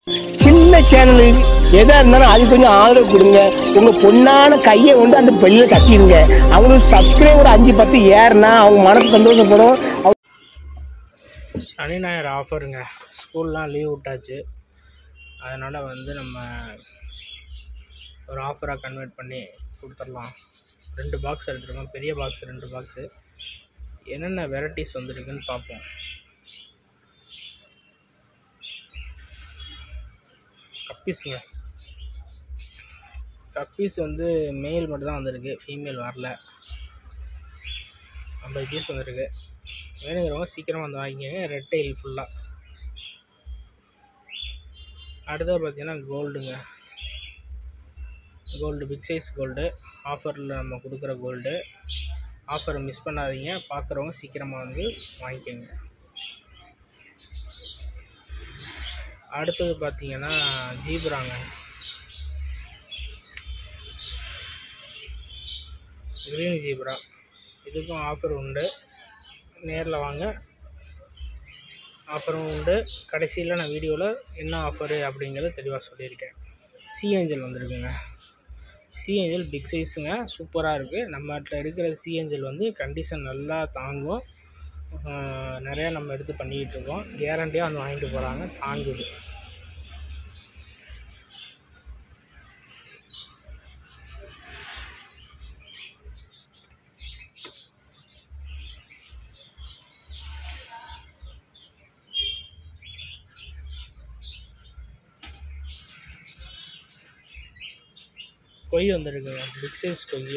சின்ன சேனலு எதா இருந்தாலும் அது கொஞ்சம் ஆதரவு கொடுங்க உங்க பொண்ணான கையை கொண்டு அந்த பெல்ல தட்டிடுங்க அவங்களுக்கு சப்ஸ்கிரைபர் அஞ்சு பத்து ஏறுனா அவங்க மனசு சந்தோஷப்படும் அவங்க சனி ஞாயிறு ஆஃபருங்க ஸ்கூல்லாம் லீவ் விட்டாச்சு அதனால் வந்து நம்ம ஒரு ஆஃபராக கன்வெர்ட் பண்ணி கொடுத்துடலாம் ரெண்டு பாக்ஸ் எடுத்துருக்கோம் பெரிய பாக்ஸ் ரெண்டு பாக்ஸு என்னென்ன வெரைட்டிஸ் வந்துருக்குன்னு பார்ப்போம் கப்பீஸுங்க கப்பீஸ் வந்து மேல் மட்டும் தான் வந்திருக்கு ஃபீமேல் வரல ஐம்பது பீஸ் வந்திருக்கு வேணுங்கிறவங்க சீக்கிரமாக வந்து வாங்கிக்கோங்க ரெட் டெயில் ஃபுல்லாக அடுத்தது பார்த்தீங்கன்னா கோல்டுங்க கோல்டு பிக் சைஸ் கோல்டு ஆஃபரில் நம்ம கொடுக்குற கோல்டு ஆஃபரை மிஸ் பண்ணாதீங்க பார்க்குறவங்க சீக்கிரமாக வந்து வாங்கிக்கோங்க அடுத்தது பார்த்தீங்கன்னா ஜீப்ராங்க க்ரீன் ஜீப்ரா இதுக்கும் ஆஃபர் உண்டு நேரில் வாங்க ஆஃபரும் உண்டு கடைசியில் நான் வீடியோவில் என்ன ஆஃபரு அப்படிங்கிறத தெளிவாக சொல்லியிருக்கேன் சி ஏஞ்சல் வந்திருக்குங்க சி ஏஞ்சல் பிக் சைஸுங்க சூப்பராக இருக்குது நம்மகிட்ட இருக்கிற சி ஏஞ்சல் வந்து கண்டிஷன் நல்லா தாங்கும் ஆஹ் நிறையா நம்ம எடுத்து பண்ணிக்கிட்டு இருக்கோம் கேரண்டியாக வந்து வாங்கிட்டு போகிறாங்க தாங்குது கொய் வந்துருக்குங்க பிக் சைஸ் கொய்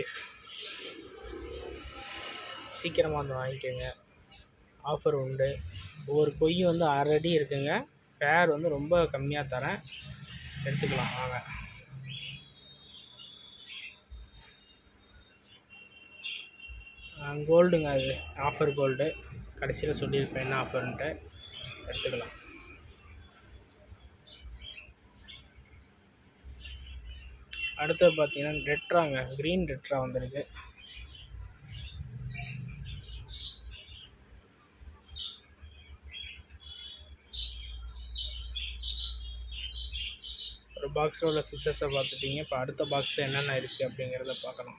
சீக்கிரமாக வந்து வாங்கிக்கோங்க ஆஃபர் உண்டு ஒரு கொய் வந்து ஆல்ரெடி இருக்குங்க பேர் வந்து ரொம்ப கம்மியாக தரேன் எடுத்துக்கலாம் வாங்க கோல்டுங்க அது ஆஃபர் கோல்டு கடைசியில் சொல்லியிருப்பேன் என்ன ஆஃபர்ன்ட்டு எடுத்துக்கலாம் அடுத்தது பார்த்தீங்கன்னா ரெட்ராங்க க்ரீன் ரெட்ரா வந்திருக்கு ஒரு பாக்ஸில் உள்ள ஃபிஷஸை பார்த்துட்டீங்க இப்போ அடுத்த பாக்ஸில் என்னென்ன இருக்குது அப்படிங்கிறத பார்க்கலாம்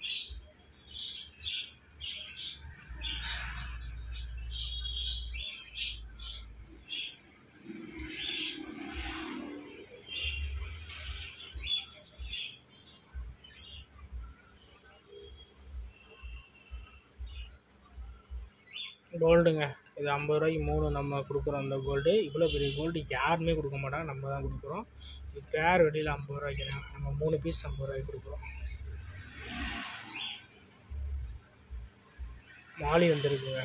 கோல்டுங்க இது ஐம்பது ரூபாய்க்கு மூணு நம்ம கொடுக்குறோம் அந்த கோல்டு இவ்வளோ பெரிய கோல்டு யாருமே கொடுக்க மாட்டாங்க நம்ம தான் கொடுக்குறோம் இது பேர் வெளியில் ஐம்பது ரூபாய்க்கு தான் நம்ம மூணு பீஸ் ஐம்பது ரூபாய்க்கு கொடுக்குறோம் மாலி வந்துருக்குங்க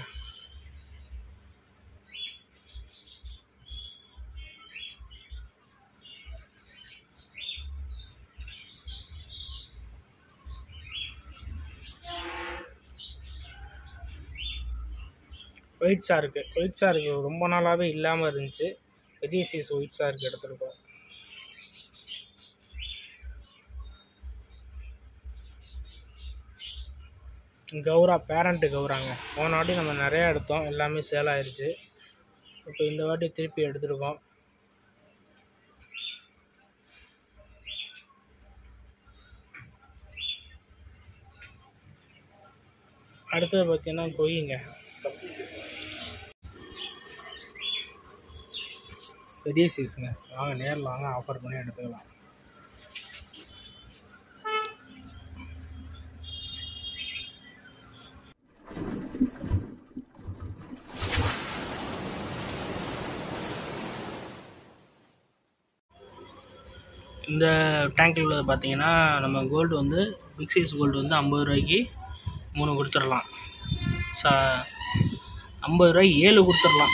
ஒயிட் ஷார்க்கு ஒயிட் ஷார்க்கு ரொம்ப நாளாகவே இல்லாமல் இருந்துச்சு பெரிய சைஸ் ஒயிட் ஷார்க் எடுத்திருக்கோம் கௌரா பேரண்ட்டு கௌராங்க போன வாட்டி நம்ம நிறையா எடுத்தோம் எல்லாமே சேல் ஆயிடுச்சு இப்போ இந்த வாட்டி திருப்பி எடுத்திருக்கோம் அடுத்தது பார்த்தீங்கன்னா கொய்யுங்க பெரிய சைஸுங்க வாங்க நேரில் வாங்க ஆஃபர் பண்ணி எடுத்துக்கலாம் இந்த டேங்க்கில் உள்ளது பார்த்தீங்கன்னா நம்ம கோல்டு வந்து பிக் சைஸ் கோல்டு வந்து ஐம்பது ரூபாய்க்கு மூணு கொடுத்துடலாம் ச ஐம்பது ரூபாய்க்கு ஏழு கொடுத்துடலாம்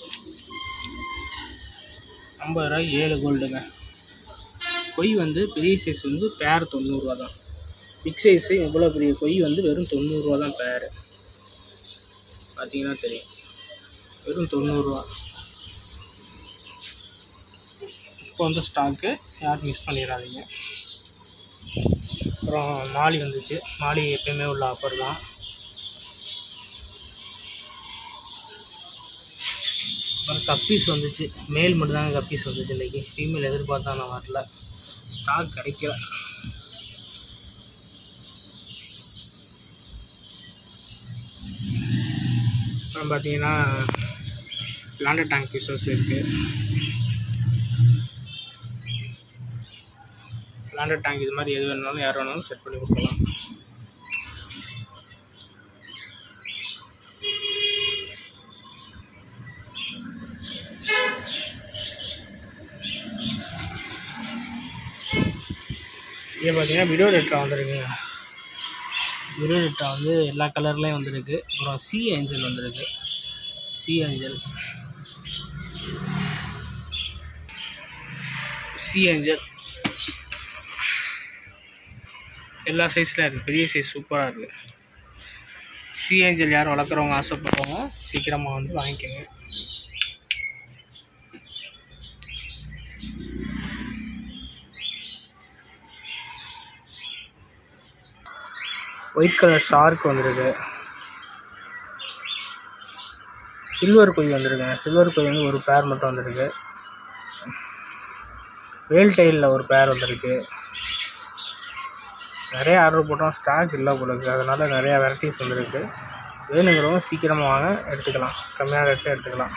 ஐம்பது ரூபாய்க்கு ஏழு கோல்டுங்க கொய் வந்து பெரிய சைஸ் வந்து பேர் தொண்ணூறுரூவா தான் பிக் சைஸு இவ்வளோ பெரிய கொய் வந்து வெறும் தொண்ணூறுரூவா தான் பேர் பார்த்தீங்கன்னா தெரியும் வெறும் தொண்ணூறுரூவா இப்போ வந்து ஸ்டாக்கு யாரும் மிஸ் பண்ணிடாதீங்க அப்புறம் மாலி வந்துச்சு மாலி எப்பயுமே உள்ள ஆஃபர் தான் அப்புறம் கப்பீஸ் வந்துச்சு மேல் மட்டும்தாங்க கப்பீஸ் வந்துச்சு இன்றைக்கி ஃபீமேல் எதிர்பார்த்தா நான் வரல ஸ்டாக் கிடைக்கல அப்புறம் பார்த்தீங்கன்னா லாண்டர் டேங்க் ஃபிஷஸ் இருக்குது லாண்டர் டேங்க் இது மாதிரி எது வேணாலும் யார் வேணாலும் செட் பண்ணி கொடுக்கலாம் இங்கே பார்த்தீங்கன்னா விடோ டெட்ரா வந்திருக்குங்க விடோ டெட்ரா வந்து எல்லா கலர்லேயும் வந்திருக்கு அப்புறம் சி ஏஞ்சல் வந்திருக்கு சி ஏஞ்சல் சி ஏஞ்சல் எல்லா சைஸ்லையும் இருக்குது பெரிய சைஸ் சூப்பராக இருக்குது சி ஏஞ்சல் யார் வளர்க்குறவங்க ஆசைப்படுறவங்க சீக்கிரமாக வந்து வாங்கிக்கோங்க ஒயிட் கலர் ஷார்க் வந்திருக்கு சில்வர் கொய் வந்திருக்குங்க சில்வர் கொய் வந்து ஒரு பேர் மட்டும் வந்திருக்கு வேல் டைலில் ஒரு பேர் வந்திருக்கு நிறைய ஆர்டர் போட்டோம் ஸ்டாக் இல்லை போல இருக்குது அதனால் நிறையா வெரைட்டிஸ் வந்திருக்கு வேணுங்கிறவங்க சீக்கிரமாக வாங்க எடுத்துக்கலாம் கம்மியான ரேட்டில் எடுத்துக்கலாம்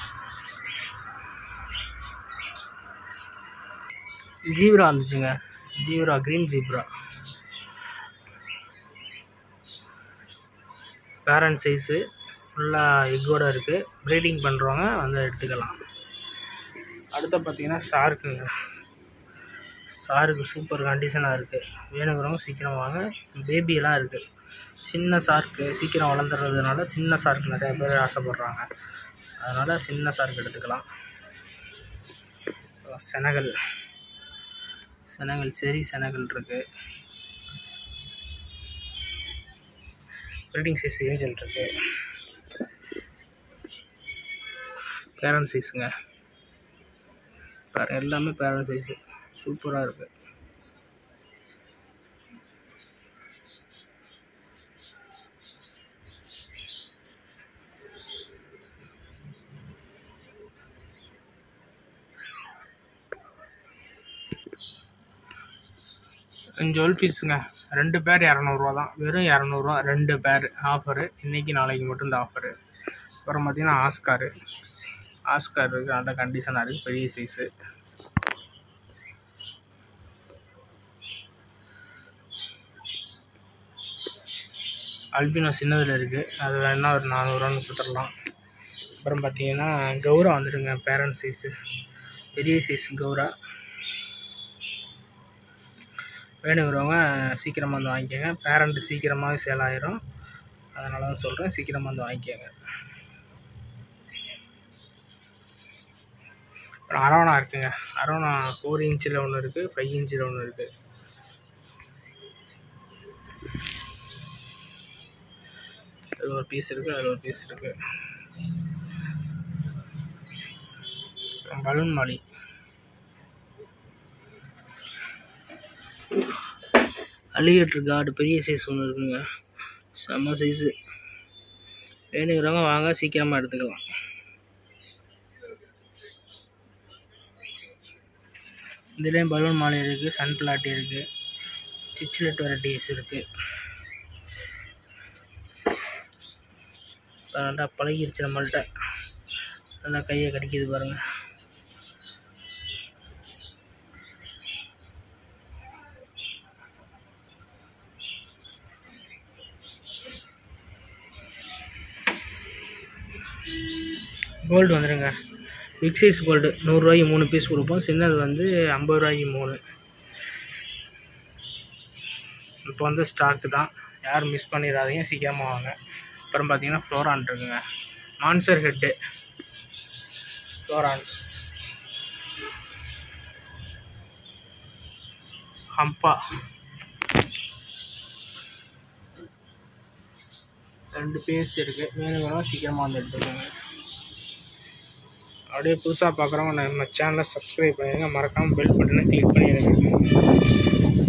ஜீப்ரா வந்துச்சுங்க zebra green zebra parent size ஃபுல்லாக எக்கோட இருக்குது ப்ரீடிங் பண்ணுறவங்க வந்து எடுத்துக்கலாம் அடுத்து பார்த்தீங்கன்னா ஷார்க்குங்க ஷார்க்கு சூப்பர் கண்டிஷனாக இருக்குது வேணுங்கிறவங்க சீக்கிரம் வாங்க பேபியெல்லாம் இருக்குது சின்ன ஷார்க்கு சீக்கிரம் வளர்ந்துறதுனால சின்ன ஷார்க் நிறைய பேர் ஆசைப்பட்றாங்க அதனால் சின்ன ஷார்க் எடுத்துக்கலாம் அப்புறம் செனகல் செனகல் செரி செனகல் இருக்குது ப்ரீடிங் சைஸ் ஏஞ்சல் இருக்கு பேரண்ட் சைஸுங்க வேறு எல்லாமே பேரண்ட் சைஸு சூப்பராக இருக்குது ஜுவல் பீஸுங்க ரெண்டு பேர் இரநூறுவா தான் வெறும் இரநூறுவா ரெண்டு பேர் ஆஃபரு இன்றைக்கி நாளைக்கு மட்டும் இந்த ஆஃபரு அப்புறம் பார்த்தீங்கன்னா ஆஸ்காரு ஆஸ்கார் இருக்குது நல்ல கண்டிஷனாக இருக்குது பெரிய சைஸு அல்பினோ சின்னதில் இருக்குது அது வேணா ஒரு நானூறுவான்னு கொடுத்துடலாம் அப்புறம் பார்த்தீங்கன்னா கௌரா வந்துடுங்க பேரண்ட் சைஸு பெரிய சைஸ் கௌரா வேணுங்கிறவங்க சீக்கிரமாக வந்து வாங்கிக்கோங்க பேரண்ட்டு சீக்கிரமாக சேல் ஆயிரும் அதனால தான் சொல்கிறேன் சீக்கிரமாக வந்து வாங்கிக்கோங்க அப்புறம் அரோனா இருக்குங்க அரோனா ஃபோர் இன்ச்சில் ஒன்று இருக்குது ஃபைவ் இன்ச்சில் ஒன்று இருக்குது அதில் ஒரு பீஸ் இருக்குது அதில் ஒரு பீஸ் இருக்குது பலூன் மாலி அலிகேட்டர் கார்டு பெரிய சைஸ் ஒன்று இருக்குங்க செம்ம சைஸு வேணுங்கிறவங்க வாங்க சீக்கிரமாக எடுத்துக்கலாம் இதுலேயும் பலூன் மாலை இருக்குது சன் பிளாட்டி இருக்குது சிச்சிலெட் வெரைட்டிஸ் இருக்குது நல்லா பழகிருச்சு நம்மள்ட்ட நல்லா கையை கடிக்குது பாருங்கள் கோல்டு வந்துடுங்க பிக் சைஸ் கோல்டு நூறுரூவாய்க்கு மூணு பீஸ் கொடுப்போம் சின்னது வந்து ஐம்பது ரூபாய்க்கு மூணு இப்போ வந்து ஸ்டாக்கு தான் யாரும் மிஸ் பண்ணிடாதீங்க சீக்கிரமாக வாங்க அப்புறம் பார்த்தீங்கன்னா ஃப்ளோரான் இருக்குங்க மான்சர் ஹெட்டு ஃப்ளோரான் ஹம்பா ரெண்டு பேஸ் இருக்குது வேணுங்கிறவங்க சீக்கிரமாக வந்து எடுத்துக்கோங்க அப்படியே புதுசாக பார்க்குறவங்க நம்ம சேனலை சப்ஸ்கிரைப் பண்ணிடுங்க மறக்காமல் பெல் பட்டனை கிளிக் பண்ணிடுங்க